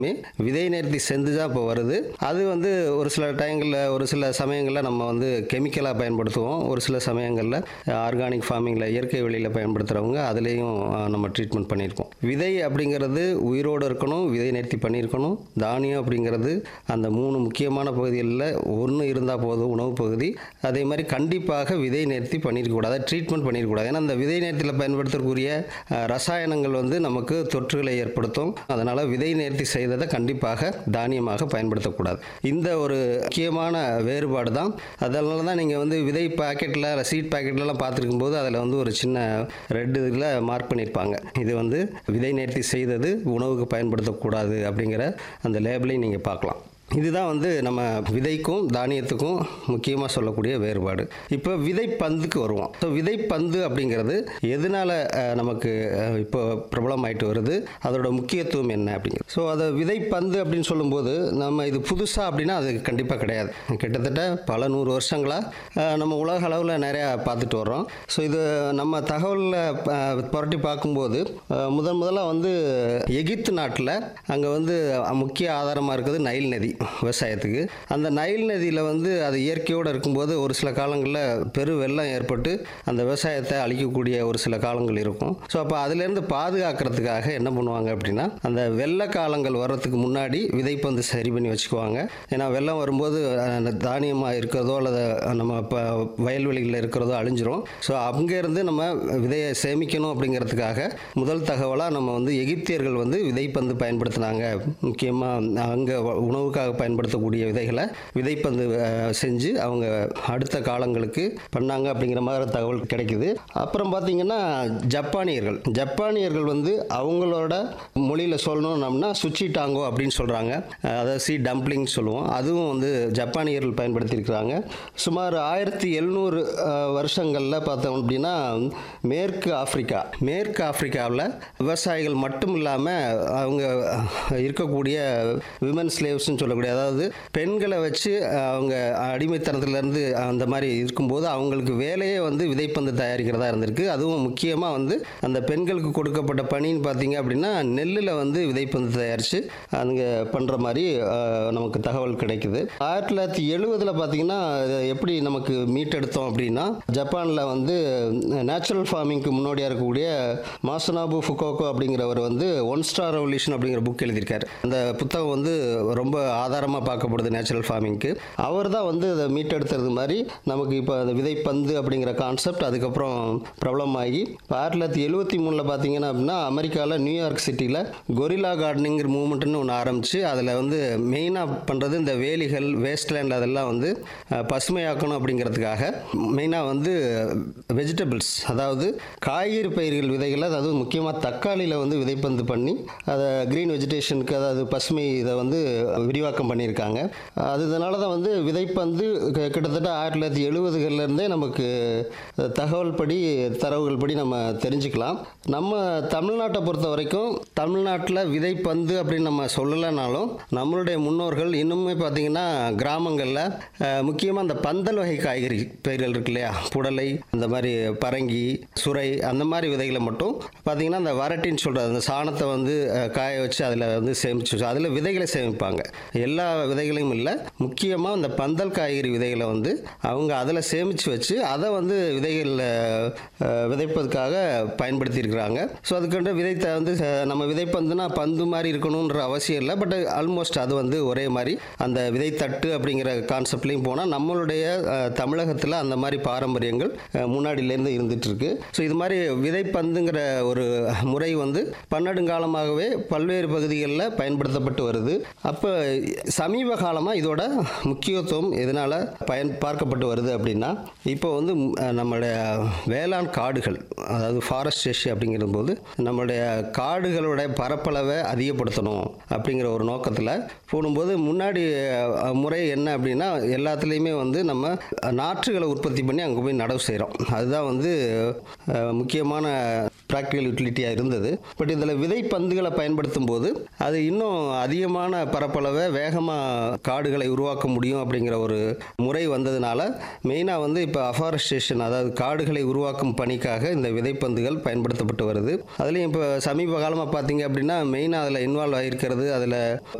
விதை நேர்த்தி செஞ்சு தான் இப்போ வருது அது வந்து ஒரு சில டைங்களில் ஒரு சில சமயங்களில் நம்ம வந்து கெமிக்கலாக பயன்படுத்துவோம் ஒரு சில சமயங்களில் ஆர்கானிக் ஃபார்மிங்கில் இயற்கை வழியில் பயன்படுத்துகிறவங்க அதுலேயும் நம்ம ட்ரீட்மெண்ட் பண்ணியிருக்கோம் விதை அப்படிங்கிறது உயிரோடு இருக்கணும் விதை நேர்த்தி பண்ணியிருக்கணும் தானியம் அப்படிங்கிறது அந்த மூணு முக்கியமான பகுதிகளில் ஒன்று இருந்தால் போதும் உணவு பகுதி அதே மாதிரி கண்டிப்பாக விதை நேர்த்தி பண்ணியிருக்கக்கூடாது ட்ரீட்மெண்ட் பண்ணியிருக்கக்கூடாது ஏன்னா அந்த விதை நேர்த்தியில் பயன்படுத்தக்கூடிய அஹ், ரசாயனங்கள் வந்து நமக்கு தொற்றுகளை ஏற்படுத்தும் அதனால் விதை நேர்த்தி செய்ததை கண்டிப்பாக தானியமாக பயன்படுத்தக்கூடாது இந்த ஒரு முக்கியமான வேறுபாடு தான் அதனால தான் நீங்கள் வந்து விதை பாக்கெட்டில் சீட் பாக்கெட்லலாம் பார்த்துருக்கும் போது அதில் வந்து ஒரு சின்ன ரெட் இதில் மார்க் பண்ணியிருப்பாங்க இது வந்து விதை நேர்த்தி செய்தது உணவுக்கு பயன்படுத்தக்கூடாது அப்படிங்கிற அந்த லேபிளையும் நீங்கள் பார்க்கலாம் இதுதான் வந்து நம்ம விதைக்கும் தானியத்துக்கும் முக்கியமாக சொல்லக்கூடிய வேறுபாடு இப்போ விதைப்பந்துக்கு வருவோம் ஸோ விதைப்பந்து அப்படிங்கிறது எதனால அஹ், நமக்கு அஹ், இப்போ பிரபலமாயிட்டு வருது அதோட முக்கியத்துவம் என்ன அப்படிங்கிறது ஸோ அதை விதைப்பந்து அப்படின்னு சொல்லும்போது நம்ம இது புதுசாக அப்படின்னா அது கண்டிப்பாக கிடையாது கிட்டத்தட்ட பல நூறு வருஷங்களாக நம்ம உலக அளவில் நிறையா பார்த்துட்டு வர்றோம் ஸோ இது நம்ம தகவலில் புரட்டி பார்க்கும்போது அஹ், முதன் முதல்ல வந்து எகிப்து நாட்டில் அங்கே வந்து முக்கிய ஆதாரமாக இருக்குது நைல் நதி விவசாயத்துக்கு அந்த நைல் நதியில் வந்து அது இயற்கையோடு இருக்கும்போது ஒரு சில காலங்களில் பெரு வெள்ளம் ஏற்பட்டு அந்த விவசாயத்தை அழிக்கக்கூடிய ஒரு சில காலங்கள் இருக்கும் ஸோ அப்போ அதுலேருந்து பாதுகாக்கிறதுக்காக என்ன பண்ணுவாங்க அப்படின்னா அந்த வெள்ள காலங்கள் வர்றதுக்கு முன்னாடி விதைப்பந்து சரி பண்ணி வச்சுக்குவாங்க ஏன்னா வெள்ளம் வரும்போது அந்த தானியமாக இருக்கிறதோ அல்லது நம்ம இப்போ வயல்வெளிகளில் இருக்கிறதோ அழிஞ்சிரும் ஸோ அங்கேருந்து நம்ம விதையை சேமிக்கணும் அப்படிங்கிறதுக்காக முதல் தகவலாக நம்ம வந்து எகிப்தியர்கள் வந்து விதைப்பந்து பயன்படுத்தினாங்க முக்கியமாக அங்கே உணவுக்காக பயன்படுத்தக்கூடிய விதைகளை விதைப்பந்து அஹ், செஞ்சு அவங்க அடுத்த காலங்களுக்கு பண்ணாங்க அப்படிங்கிற மாதிரி தகவல் கிடைக்குது அப்புறம் பார்த்தீங்கன்னா ஜப்பானியர்கள் ஜப்பானியர்கள் வந்து அவங்களோட மொழியில் சொல்லணும்னா சுச்சி டாங்கோ அப்படின்னு சொல்கிறாங்க அதாவது சி டம்ப்ளிங் சொல்லுவோம் அதுவும் வந்து ஜப்பானியர்கள் பயன்படுத்தியிருக்கிறாங்க சுமார் ஆயிரத்தி எழுநூறு வருஷங்களில் பார்த்தோம் அப்படின்னா மேற்கு ஆப்பிரிக்கா மேற்கு ஆப்பிரிக்காவில் விவசாயிகள் மட்டும் இல்லாமல் அவங்க இருக்கக்கூடிய விமன் ஸ்லேவ்ஸ்னு சொல்லக்கூடிய அதாவது பெண்களை வச்சு அவங்க அடிமைத்தனத்திலேருந்து அந்த மாதிரி இருக்கும்போது அவங்களுக்கு வேலையே வந்து விதைப்பந்து தயாரிக்கிறதா இருந்திருக்கு அதுவும் முக்கியமாக வந்து அந்த பெண்களுக்கு கொடுக்கப்பட்ட பணின்னு பார்த்தீங்க அப்படின்னா நெல்லில் வந்து விதைப்பந்து தயாரித்து அங்கே பண்ணுற மாதிரி அஹ், நமக்கு தகவல் கிடைக்குது ஆயிரத்தி தொள்ளாயிரத்தி எழுபதில் பார்த்தீங்கன்னா இதை எப்படி நமக்கு மீட்டெடுத்தோம் அப்படின்னா ஜப்பானில் வந்து நேச்சுரல் ஃபார்மிங்க்கு முன்னோடியாக இருக்கக்கூடிய மாசனாபு ஃபுகோகோ அப்படிங்கிறவர் வந்து ஒன் ஸ்டார் ரெவல்யூஷன் அப்படிங்கிற புக் எழுதியிருக்காரு அந்த புத்தகம் வந்து ரொம்ப ஆதாரமாக பார்க்கப்படுது நேச்சுரல் ஃபார்மிங்க்கு அவர் தான் வந்து அதை மீட்டெடுத்துறது மாதிரி நமக்கு இப்போ அந்த விதைப்பந்து அப்படிங்கிற கான்செப்ட் அதுக்கப்புறம் பிரபலமாகி இப்போ ஆயிரத்தி தொள்ளாயிரத்தி எழுபத்தி மூணில் பார்த்தீங்கன்னா அப்படின்னா அமெரிக்காவில் நியூயார்க் சிட்டியில் கொரில்லா கார்டனிங்கிற மூவ்மெண்ட்னு ஒன்று ஆரம்பித்து அதில் வந்து மெயினாக பண்ணுறது இந்த வேலிகள் வேஸ்ட்லேண்ட் அதெல்லாம் வந்து அஹ், பசுமையாக்கணும் அப்படிங்கிறதுக்காக மெயினாக வந்து வெஜிடபிள்ஸ் அதாவது காய்கறி பயிர்கள் விதைகளை அதாவது முக்கியமாக தக்காளியில் வந்து விதைப்பந்து பண்ணி அதை க்ரீன் வெஜிடேஷனுக்கு அதாவது பசுமை இதை வந்து விரிவாக்கம் பண்ணியிருக்காங்க அது இதனால தான் வந்து விதைப்பந்து க- கிட்டத்தட்ட ஆயிரத்தி தொள்ளாயிரத்தி எழுபதுகள்லேருந்தே நமக்கு தகவல் படி தரவுகள் படி நம்ம தெரிஞ்சுக்கலாம் நம்ம தமிழ்நாட்டை பொறுத்த வரைக்கும் தமிழ்நாட்டில் விதைப்பந்து அப்படின்னு நம்ம சொல்லலைனாலும் நம்மளுடைய முன்னோர்கள் இன்னுமே பார்த்தீங்கன்னா கிராமங்களில் முக்கியமாக அந்த பந்தல் வகை காய்கறி பயிர்கள் இருக்கு இல்லையா புடலை அந்த மாதிரி பரங்கி சுரை அந்த மாதிரி விதைகளை மட்டும் பார்த்தீங்கன்னா அந்த வரட்டின்னு சொல்கிறது அந்த சாணத்தை வந்து அஹ், காய வச்சு அதில் வந்து சேமிச்சு வச்சு அதில் விதைகளை சேமிப்பாங்க எல்லா விதைகளையும் இல்லை முக்கியமாக அந்த பந்தல் காய்கறி விதைகளை வந்து அவங்க அதில் சேமித்து வச்சு அதை வந்து விதைகளில் அஹ், விதைப்பதற்காக பயன்படுத்தியிருக்கிறாங்க ஸோ அதுக்கண்டு விதைத்த வந்து அஹ், நம்ம விதைப்பந்துனா பந்து மாதிரி இருக்கணுன்ற அவசியம் இல்லை பட் ஆல்மோஸ்ட் அது வந்து ஒரே மாதிரி அந்த விதைத்தட்டு அப்படிங்கிற கான்செப்ட்லேயும் போனால் நம்மளுடைய தமிழகத்தில் அந்த மாதிரி பாரம்பரியங்கள் அஹ், முன்னாடியிலேருந்து இருந்துட்டு இருக்கு ஸோ இது மாதிரி விதைப்பந்துங்கிற ஒரு முறை வந்து பன்னெடுங்காலமாகவே பல்வேறு பகுதிகளில் பயன்படுத்தப்பட்டு வருது அப்போ சமீப காலமாக இதோட முக்கியத்துவம் எதனால் பயன் பார்க்கப்பட்டு வருது அப்படின்னா இப்போ வந்து ம், அஹ், நம்மளுடைய வேளாண் காடுகள் அதாவது ஃபாரஸ்டேஷன் அப்படிங்கிற போது நம்மளுடைய காடுகளோட பரப்பளவை அதிகப்படுத்தணும் அப்படிங்கிற ஒரு நோக்கத்தில் போடும்போது முன்னாடி அஹ், முறை என்ன அப்படின்னா எல்லாத்துலேயுமே வந்து நம்ம நாற்றுகளை உற்பத்தி பண்ணி அங்கே போய் நடவு செய்கிறோம் அதுதான் வந்து அஹ், முக்கியமான ப்ராக்டிக்கல் யூட்டிலிட்டியாக இருந்தது பட் இதில் விதை பந்துகளை பயன்படுத்தும் போது அது இன்னும் அதிகமான பரப்பளவை வே வேகமாக காடுகளை உருவாக்க முடியும் அப்படிங்கிற ஒரு முறை வந்ததுனால மெயினாக வந்து இப்போ அஃபாரஸ்டேஷன் அதாவது காடுகளை உருவாக்கும் பணிக்காக இந்த விதைப்பந்துகள் பயன்படுத்தப்பட்டு வருது அதுலேயும் இப்போ சமீப காலமாக பார்த்தீங்க அப்படின்னா மெயினாக அதில் இன்வால்வ் ஆகிருக்கிறது அதில்